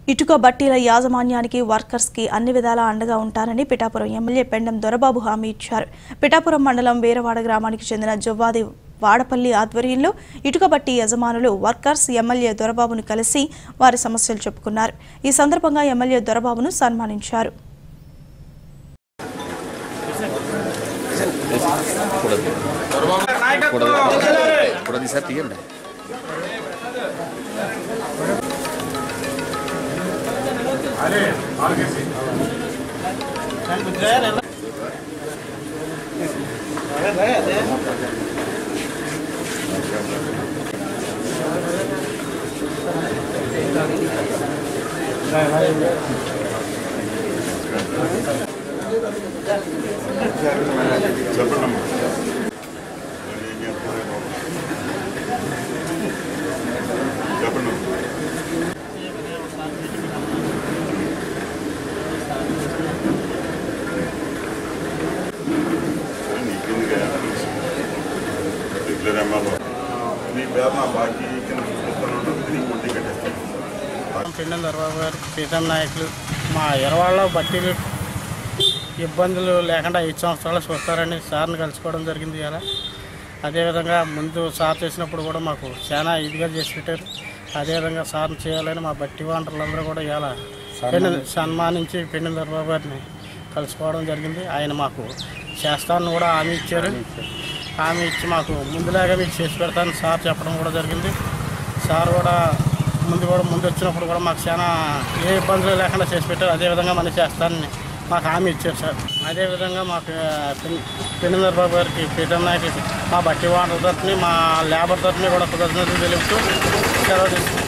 ఇటుక బట్టీల యాజమాన్యానికి వర్కర్స్ కి అన్ని విధాలా అండగా ఉంటారని పిఠాపురం ఎమ్మెల్యే పెండం దొరబాబు హామీ ఇచ్చారు పిఠాపురం మండలం వీరవాడ గ్రామానికి చెందిన జవ్వాది వాడపల్లి ఆధ్వర్యంలో ఇటుక బట్టి యజమానులు వర్కర్స్ ఎమ్మెల్యే దొరబాబును కలిసి వారి సమస్యలు చెప్పుకున్నారు ఈ సందర్భంగా ఎమ్మెల్యే దొరబాబును సన్మానించారు కూడా సార్ తీయండి చెప్పండి చెప్పండి రెగ్యులర్ ఎంఆర్ఓ నీ పేరు నా బాకీ కింద చూపిస్తాను నీకు వడ్డీ కట్టేస్తాను పిండం దర్బాబు గారు ప్రీతం నాయకులు మా ఎరవాళ్ళ బట్టీలు ఇబ్బందులు లేకుండా ఐదు సంవత్సరాలు చూస్తారని సార్ని కలుసుకోవడం జరిగింది ఇలా అదేవిధంగా ముందు సార్ చేసినప్పుడు కూడా మాకు చాలా ఇదిగా చేసి పెట్టారు అదేవిధంగా సార్ని చేయాలని మా బట్టి వాంటర్లందరూ కూడా ఇలా పెండు సన్మానించి పిండం దర్బాబు గారిని కలుసుకోవడం జరిగింది ఆయన మాకు చేస్తానని కూడా హామీ ఇచ్చారు హామీ ఇచ్చి మాకు ముందులాగా మీకు చేసి పెడతానని సార్ చెప్పడం కూడా జరిగింది సార్ కూడా ముందు కూడా ముందు వచ్చినప్పుడు కూడా మాకు చాలా ఏ ఇబ్బందులు లేకుండా చేసి పెట్టారు అదేవిధంగా మనం చేస్తానని మాకు హామీ ఇచ్చారు సార్ అదేవిధంగా మాకు పెన్నిందర్ బాబు గారికి ప్రీతం నాయకులకి మా బట్టి వాటర్ తరఫుని మా లేబర్ తరఫుని కూడా కృతజ్ఞతలు తెలుపుతూ సెలవు తీసుకుంటాం